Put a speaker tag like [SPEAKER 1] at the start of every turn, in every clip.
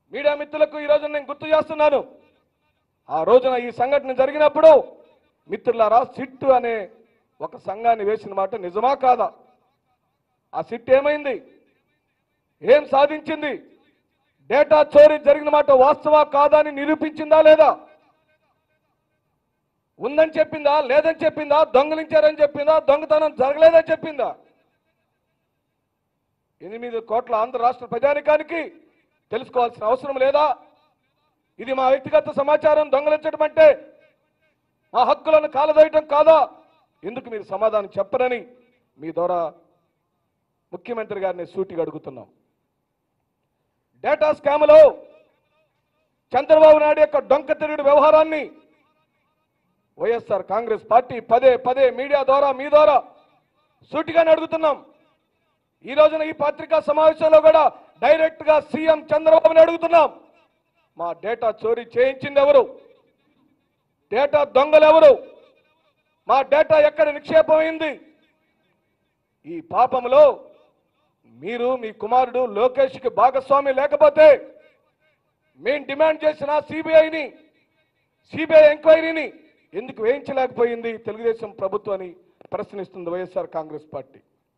[SPEAKER 1] Media మిత్రులకు ఈ రోజు నేను గుర్తు చేస్తున్నాను ఆ రోజున ఈ సంఘటన జరిగినప్పుడు మిత్రులారా సిట్టు అనే ఒక సంఘాన్ని వేసిన మాట నిజమా కాదా ఆ సిట్ ఏమైంది ఏం సాధించింది డేటా చోరీ జరిగిన మాట వాస్తవా కాదా అని నిరూపించిందా లేదా ఉందని చెప్పిందా లేదని చెప్పిందా దొంగలించారని చెప్పిందా దొంగతనం జరగలేదని చెప్పిందా ఎనిమిది కోట్ల ఆంధ్ర రాష్ట్ర ప్రజానికానికి తెలుసుకోవాల్సిన అవసరం లేదా ఇది మా వ్యక్తిగత సమాచారం దొంగలించడం అంటే మా హక్కులను కాలదోయటం కాదా ఎందుకు మీరు సమాధానం చెప్పరని మీ ద్వారా ముఖ్యమంత్రి గారిని సూటిగా అడుగుతున్నాం డేటా స్కామ్లో చంద్రబాబు నాయుడు యొక్క డొంక తిరుగుడు వ్యవహారాన్ని వైఎస్ఆర్ కాంగ్రెస్ పార్టీ పదే పదే మీడియా ద్వారా మీ ద్వారా సూటిగానే అడుగుతున్నాం ఈ రోజున ఈ పత్రికా సమావేశంలో కూడా డైరెక్ట్ గా సీఎం చంద్రబాబుని అడుగుతున్నాం మా డేటా చోరీ చేయించింది ఎవరు డేటా దొంగలు ఎవరు మా డేటా ఎక్కడ నిక్షేపమైంది ఈ పాపంలో మీరు మీ కుమారుడు లోకేష్కి భాగస్వామి లేకపోతే మేం డిమాండ్ చేసిన సిబిఐని సిబిఐ ఎంక్వైరీని ఎందుకు వేయించలేకపోయింది తెలుగుదేశం ప్రభుత్వాన్ని ప్రశ్నిస్తుంది వైఎస్ఆర్ కాంగ్రెస్ పార్టీ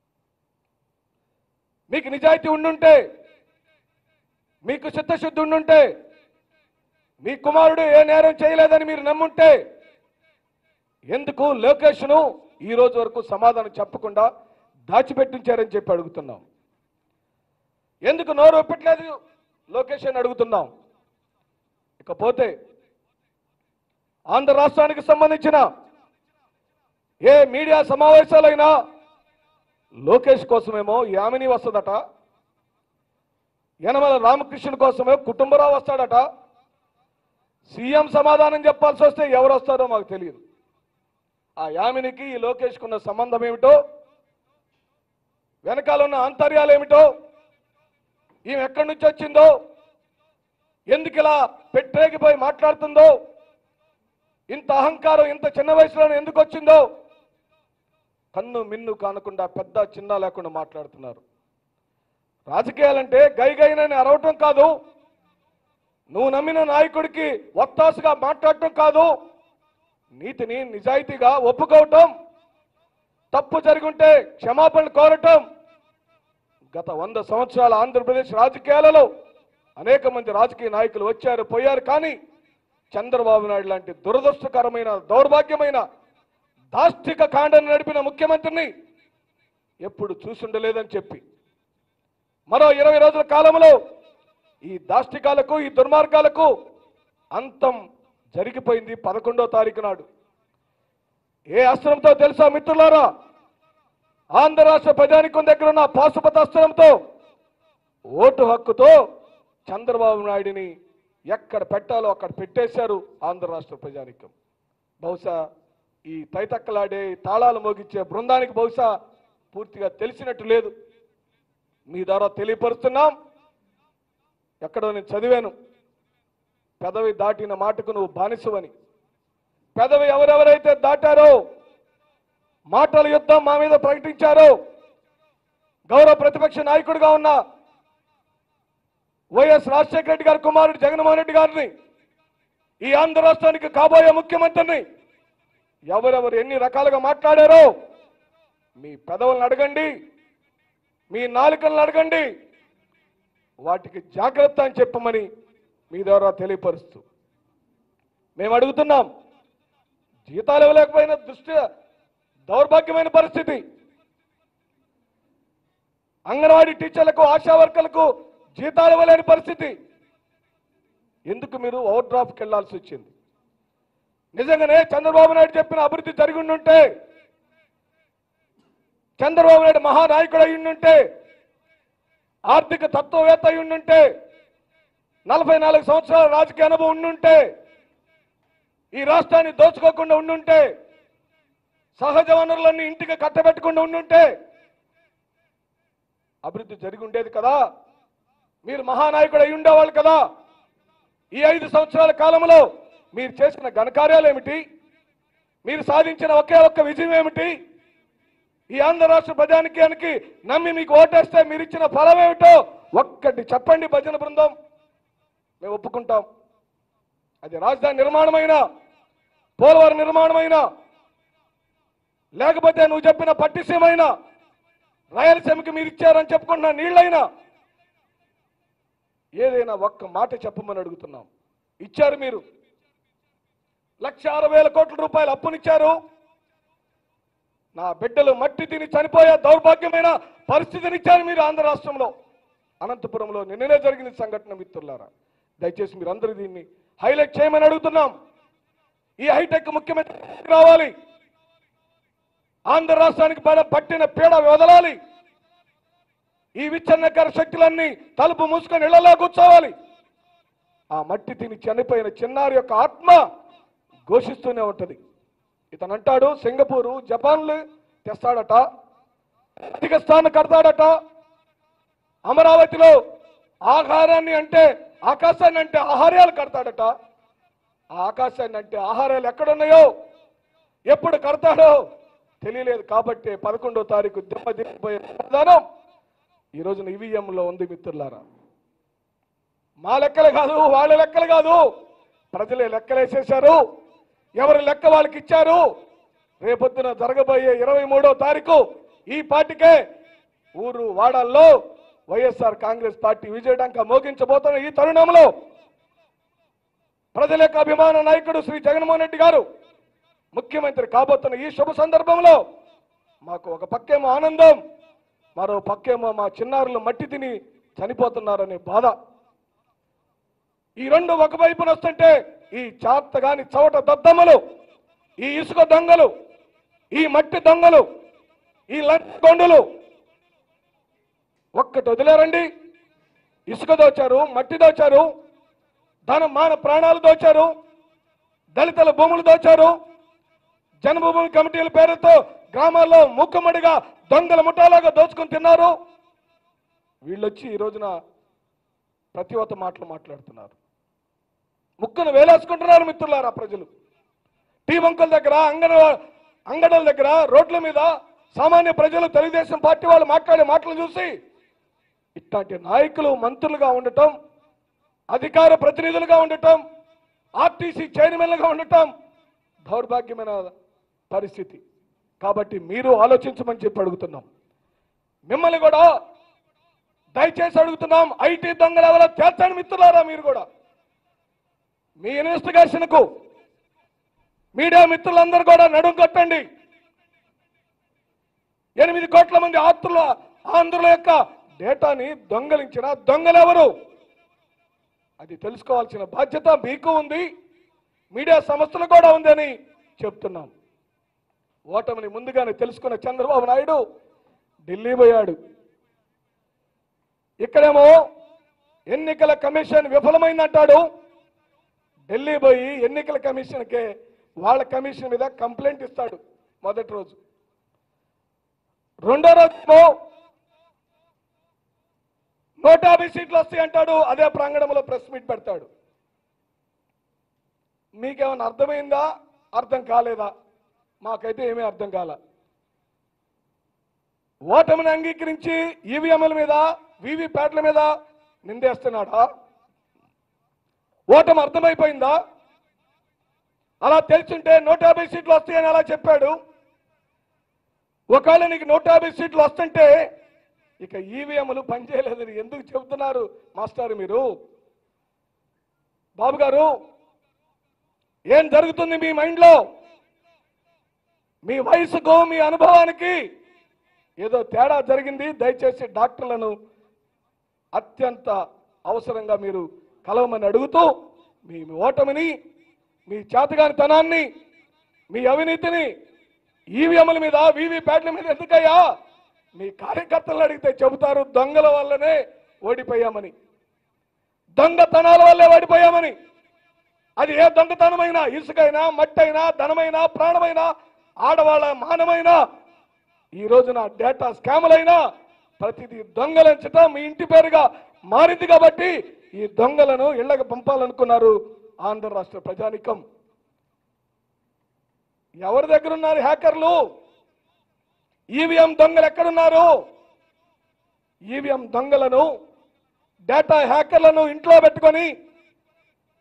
[SPEAKER 1] మీకు నిజాయితీ ఉండుంటే మీకు చిత్తశుద్ధి ఉండుంటే మీ కుమారుడు ఏ నేరం చేయలేదని మీరు నమ్ముంటే ఎందుకు లోకేష్ను ఈ రోజు వరకు సమాధానం చెప్పకుండా దాచిపెట్టించారని చెప్పి అడుగుతున్నాం ఎందుకు నోరు ఒప్పట్లేదు లోకేష్ అని అడుగుతున్నాం ఇకపోతే ఆంధ్ర రాష్ట్రానికి సంబంధించిన ఏ మీడియా సమావేశాలైనా లోకేష్ కోసమేమో యామిని వస్తుందట యనమల రామకృష్ణ కోసమే కుటుంబరావు వస్తాడట సీఎం సమాధానం చెప్పాల్సి వస్తే ఎవరు వస్తారో మాకు తెలియదు ఆ యామినికి ఈ లోకేష్కు ఉన్న సంబంధం ఏమిటో వెనకాల ఉన్న ఆంతర్యాలు ఏమిటో ఈమె ఎక్కడి నుంచి వచ్చిందో ఎందుకు ఇలా పెట్టేగిపోయి మాట్లాడుతుందో ఇంత అహంకారం ఇంత చిన్న వయసులో ఎందుకు వచ్చిందో కన్ను మిన్ను కానకుండా పెద్ద చిన్న లేకుండా మాట్లాడుతున్నారు రాజకీయాలంటే గై గైనని అరవటం కాదు నువ్వు నమ్మిన నాయకుడికి ఒత్తాసుగా మాట్లాడటం కాదు నీతిని నిజాయితీగా ఒప్పుకోవటం తప్పు జరుగుంటే క్షమాపణలు కోరటం గత వంద సంవత్సరాల ఆంధ్రప్రదేశ్ రాజకీయాలలో అనేక మంది రాజకీయ నాయకులు వచ్చారు పోయారు కానీ చంద్రబాబు నాయుడు లాంటి దురదృష్టకరమైన దౌర్భాగ్యమైన దాష్టిక కాండను నడిపిన ముఖ్యమంత్రిని ఎప్పుడు చూసుండలేదని చెప్పి మరో ఇరవై రోజుల కాలంలో ఈ దాష్టికాలకు ఈ దుర్మార్గాలకు అంతం జరిగిపోయింది పదకొండో తారీఖు నాడు ఏ అస్త్రంతో తెలుసా మిత్రులారా ఆంధ్ర రాష్ట్ర ప్రజానికం దగ్గర ఉన్న పాశుపత అస్త్రంతో ఓటు హక్కుతో చంద్రబాబు నాయుడిని ఎక్కడ పెట్టాలో అక్కడ పెట్టేశారు ఆంధ్ర రాష్ట్ర ప్రజానికం బహుశా ఈ తైతక్కలాడే తాళాలు మోగించే బృందానికి బహుశా పూర్తిగా తెలిసినట్టు లేదు మీ ద్వారా తెలియపరుస్తున్నాం ఎక్కడో నేను చదివాను పెదవి దాటిన మాటకు నువ్వు బానిసవని పెదవి ఎవరెవరైతే దాటారో మాటల యుద్ధం మా మీద ప్రకటించారో గౌరవ ప్రతిపక్ష నాయకుడిగా ఉన్న వైఎస్ రాజశేఖర రెడ్డి గారి కుమారుడు జగన్మోహన్ రెడ్డి గారిని ఈ ఆంధ్ర రాష్ట్రానికి కాబోయే ముఖ్యమంత్రిని ఎవరెవరు ఎన్ని రకాలుగా మాట్లాడారో మీ పెదవులను అడగండి మీ నాలుకలను అడగండి వాటికి జాగ్రత్త అని చెప్పమని మీ ద్వారా తెలియపరుస్తూ మేము అడుగుతున్నాం జీతాలు ఇవ్వలేకపోయిన దృష్టి దౌర్భాగ్యమైన పరిస్థితి అంగన్వాడీ టీచర్లకు ఆశా వర్కర్లకు జీతాలు ఇవ్వలేని పరిస్థితి ఎందుకు మీరు ఓవర్ డ్రాఫ్ట్కి వెళ్లాల్సి వచ్చింది నిజంగానే చంద్రబాబు నాయుడు చెప్పిన అభివృద్ధి జరిగి ఉండుంటే చంద్రబాబు నాయుడు మహానాయకుడు అయి ఉండుంటే ఆర్థిక తత్వవేత్త అయి ఉండుంటే నలభై నాలుగు సంవత్సరాల రాజకీయ అనుభవం ఉండుంటే ఈ రాష్ట్రాన్ని దోచుకోకుండా ఉండుంటే సహజ వనరులన్నీ ఇంటికి కట్టబెట్టకుండా ఉండుంటే అభివృద్ధి జరిగి ఉండేది కదా మీరు మహానాయకుడు అయి ఉండేవాళ్ళు కదా ఈ ఐదు సంవత్సరాల కాలంలో మీరు చేసిన ఘనకార్యాలు ఏమిటి మీరు సాధించిన ఒకే ఒక్క విజయం ఏమిటి ఈ ఆంధ్ర రాష్ట్ర ప్రజానికానికి నమ్మి మీకు ఓటేస్తే మీరు ఇచ్చిన ఫలం ఏమిటో ఒక్కటి చెప్పండి భజన బృందం మేము ఒప్పుకుంటాం అది రాజధాని నిర్మాణమైన పోలవరం నిర్మాణమైన లేకపోతే నువ్వు చెప్పిన పట్టిసీమైన రాయలసీమకి మీరు ఇచ్చారని చెప్పుకున్న నీళ్ళైనా ఏదైనా ఒక్క మాట చెప్పమని అడుగుతున్నాం ఇచ్చారు మీరు లక్ష అరవై వేల కోట్ల రూపాయలు అప్పునిచ్చారు నా బిడ్డలు మట్టి తిని చనిపోయే దౌర్భాగ్యమైన పరిస్థితినిచ్చారు మీరు ఆంధ్ర రాష్ట్రంలో అనంతపురంలో నిన్ననే జరిగిన సంఘటన మిత్రులారా దయచేసి మీరు అందరూ దీన్ని హైలైట్ చేయమని అడుగుతున్నాం ఈ హైటెక్ ముఖ్యమంత్రి రావాలి ఆంధ్ర రాష్ట్రానికి పడ పట్టిన పీడ వదలాలి ఈ విచ్ఛిన్నకర శక్తులన్నీ తలుపు మూసుకొని ఇళ్లలో కూర్చోవాలి ఆ మట్టి తిని చనిపోయిన చిన్నారి యొక్క ఆత్మ ఘోషిస్తూనే ఉంటది ఇతను అంటాడు సింగపూరు జపాన్లు తెస్తాడట అధిక స్థానం కడతాడట అమరావతిలో ఆహారాన్ని అంటే ఆకాశాన్ని అంటే ఆహార్యాలు కడతాడట ఆ ఆకాశాన్ని అంటే ఆహారాలు ఎక్కడున్నాయో ఎప్పుడు కడతాడో తెలియలేదు కాబట్టి పదకొండో తారీఖు దెబ్బతిపోయే విధానం ఈ రోజున ఈవీఎంలో ఉంది మిత్రులారా మా లెక్కలు కాదు వాళ్ళ లెక్కలు కాదు ప్రజలే లెక్కలేసేశారు ఎవరి లెక్క వాళ్ళకి ఇచ్చారు రేపొద్దున జరగబోయే ఇరవై మూడో తారీఖు ఈ పార్టీకే ఊరు వాడల్లో వైఎస్ఆర్ కాంగ్రెస్ పార్టీ విజయడంక మోగించబోతున్న ఈ తరుణంలో ప్రజల యొక్క అభిమాన నాయకుడు శ్రీ జగన్మోహన్ రెడ్డి గారు ముఖ్యమంత్రి కాబోతున్న ఈ శుభ సందర్భంలో మాకు ఒక పక్కేమో ఆనందం మరో పక్కేమో మా చిన్నారులు మట్టి తిని చనిపోతున్నారనే బాధ ఈ రెండు ఒకవైపున వస్తుంటే ఈ చాత్తగాని చవట దద్దమ్మలు ఈ ఇసుక దొంగలు ఈ మట్టి దొంగలు ఈ లంచగొండులు ఒక్కటి వదిలేరండి ఇసుక దోచారు మట్టి దోచారు ధనం మాన ప్రాణాలు దోచారు దళితుల భూములు దోచారు జన్మభూమి కమిటీల పేరుతో గ్రామాల్లో మూకుమ్మడిగా దొంగల ముఠాలాగా దోచుకుని తిన్నారు వీళ్ళొచ్చి ఈ రోజున ప్రతి ఒక్క మాటలు మాట్లాడుతున్నారు ముక్కును వేలేసుకుంటున్నారు మిత్రులారా ప్రజలు టీ బంకుల దగ్గర అంగన అంగడల దగ్గర రోడ్ల మీద సామాన్య ప్రజలు తెలుగుదేశం పార్టీ వాళ్ళు మాట్లాడే మాటలు చూసి ఇట్లాంటి నాయకులు మంత్రులుగా ఉండటం అధికార ప్రతినిధులుగా ఉండటం ఆర్టీసీ చైర్మన్లుగా ఉండటం దౌర్భాగ్యమైన పరిస్థితి కాబట్టి మీరు ఆలోచించమని చెప్పి అడుగుతున్నాం మిమ్మల్ని కూడా దయచేసి అడుగుతున్నాం ఐటీ దొంగలు ఎవరో తేల్చండి మిత్రులారా మీరు కూడా మీ ఇన్వెస్టిగేషన్కు మీడియా మిత్రులందరూ కూడా నడుం కట్టండి ఎనిమిది కోట్ల మంది ఆత్రుల ఆంధ్రుల యొక్క డేటాని దొంగలించిన దొంగలెవరు అది తెలుసుకోవాల్సిన బాధ్యత మీకు ఉంది మీడియా సంస్థలు కూడా ఉందని చెప్తున్నాం ఓటమిని ముందుగానే తెలుసుకున్న చంద్రబాబు నాయుడు ఢిల్లీ పోయాడు ఇక్కడేమో ఎన్నికల కమిషన్ విఫలమైందంటాడు ఢిల్లీ పోయి ఎన్నికల కమిషన్కే వాళ్ళ కమిషన్ మీద కంప్లైంట్ ఇస్తాడు మొదటి రోజు రెండో రోజు నూట యాభై సీట్లు వస్తాయి అంటాడు అదే ప్రాంగణంలో ప్రెస్ మీట్ పెడతాడు మీకేమైనా అర్థమైందా అర్థం కాలేదా మాకైతే ఏమీ అర్థం కాల ఓటమిని అంగీకరించి ఈవీఎంల మీద వీవీప్యాట్ల మీద నిందేస్తున్నాడా ఓటమి అర్థమైపోయిందా అలా తెలుసుంటే నూట యాభై సీట్లు వస్తాయని అలా చెప్పాడు ఒకవేళ నీకు నూట యాభై సీట్లు వస్తుంటే ఇక ఈవీఎంలు పనిచేయలేదని ఎందుకు చెబుతున్నారు మాస్టర్ మీరు బాబు గారు ఏం జరుగుతుంది మీ మైండ్లో మీ వయసుకు మీ అనుభవానికి ఏదో తేడా జరిగింది దయచేసి డాక్టర్లను అత్యంత అవసరంగా మీరు కలవమని అడుగుతూ మీ మీ ఓటమిని మీ చేతగానితనాన్ని మీ అవినీతిని ఈవీఎంల మీద వీవీప్యాట్ల మీద ఎందుకయ్యా మీ కార్యకర్తలను అడిగితే చెబుతారు దొంగల వల్లనే ఓడిపోయామని దొంగతనాల వల్లే ఓడిపోయామని అది ఏ దొంగతనమైనా ఇసుకైనా మట్టైనా ధనమైనా ప్రాణమైనా ఆడవాళ్ళ మానమైనా ఈ రోజున డేటా స్కాములైనా ప్రతిదీ దొంగలంచటం మీ ఇంటి పేరుగా మారింది కాబట్టి ఈ దొంగలను ఇళ్లకు పంపాలనుకున్నారు ఆంధ్ర రాష్ట్ర ప్రజానికం ఎవరి దగ్గర ఉన్నారు హ్యాకర్లు ఈవీఎం దొంగలు ఎక్కడున్నారు ఈవీఎం దొంగలను డేటా హ్యాకర్లను ఇంట్లో పెట్టుకొని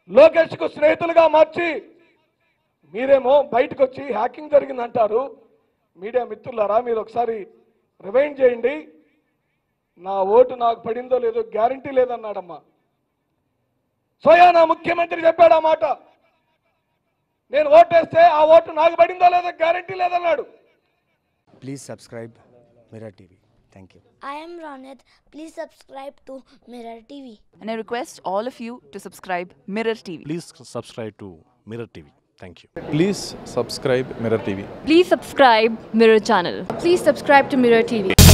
[SPEAKER 1] లోకేష్కు స్నేహితులుగా మార్చి మీరేమో బయటకు వచ్చి హ్యాకింగ్ జరిగిందంటారు మీడియా మిత్రులారా మీరు ఒకసారి రివైండ్ చేయండి నా ఓటు నాకు పడిందో లేదో గ్యారంటీ లేదన్నాడమ్మా స్వయానా ముఖ్యమంత్రి చెప్పాడు ఆ మాట నేను ఓటేస్తే ఆ ఓటు నాకు పడిందో లేదో గ్యారంటీ లేదన్నాడు
[SPEAKER 2] Please subscribe Mirror TV. Thank you.
[SPEAKER 3] I am Ronit. Please subscribe to Mirror TV.
[SPEAKER 4] And I request all of you to subscribe Mirror TV.
[SPEAKER 5] Please subscribe to Mirror TV. Thank you.
[SPEAKER 6] Please subscribe Mirror TV.
[SPEAKER 7] Please subscribe Mirror channel.
[SPEAKER 8] Please subscribe to Mirror TV.